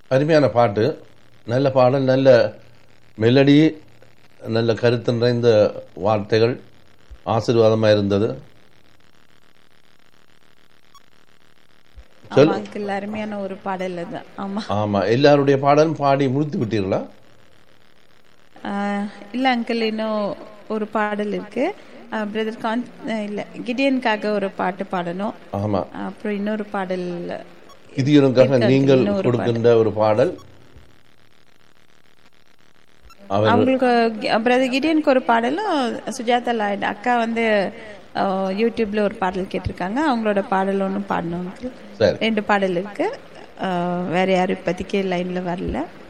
அருமையான பாட்டு நல்ல பாடல் நல்ல மெலடி நல்ல கருத்து நிறைந்த வார்த்தைகள் ஆசீர்வாதமாக இருந்தது சொல். ஆமா அங்கிள் அருமையான ஒரு பாடல் அது ஆமா ஆமா எல்லாருடைய பாடலும் பாடி முடித்து விட்டீர்களா ஆஹ் இல்ல அங்கிள் இன்னும் ஒரு பாடல் இருக்கு பிரதர் கான் ஆஹ் இல்ல கிடியனுக்காக ஒரு பாட்டு பாடணும் ஆமா அப்புறம் இன்னொரு பாடல் கிதியனுக்காக இருக்கு, நீங்கள் இன்னொரு கொடுக்கின்ற ஒரு பாடல் அவர் அவங்களுக்கு பிரதர் கிடியனுக்கு ஒரு பாடலும் சுஜாதா லாய்டு அக்கா வந்து ஆஹ், யூடியூப்ல ஒரு பாடல் கேட்டிருக்காங்க அவங்களோட பாடல் ஒன்றும் பாடணும் uncle. சரி ரெண்டு பாடல் இருக்கு ஆஹ், வேற யாரும் இப்போதைக்கு லைன்ல வரல